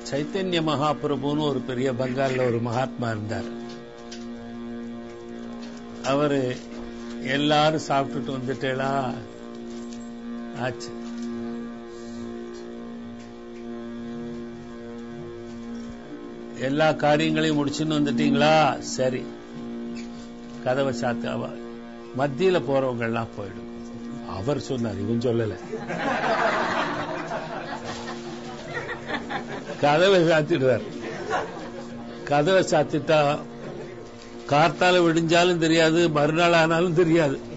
சைத்தன்ய மகாபிரபுன்னு ஒரு பெரிய பங்கால்ல ஒரு மகாத்மா இருந்தார் அவரு எல்லாரும் சாப்பிட்டுட்டு வந்துட்டேளா ஆச்சு எல்லா காரியங்களையும் முடிச்சுன்னு வந்துட்டீங்களா சரி கதவை சாத்து அவ மத்தியில போறவங்க எல்லாம் போயிடும் அவர் சொன்னார் இவன் சொல்லல கதவை சாத்திடுவார் கதவை சாத்திட்டா கார்த்தால விடிஞ்சாலும் தெரியாது மறுநாள் ஆனாலும் தெரியாது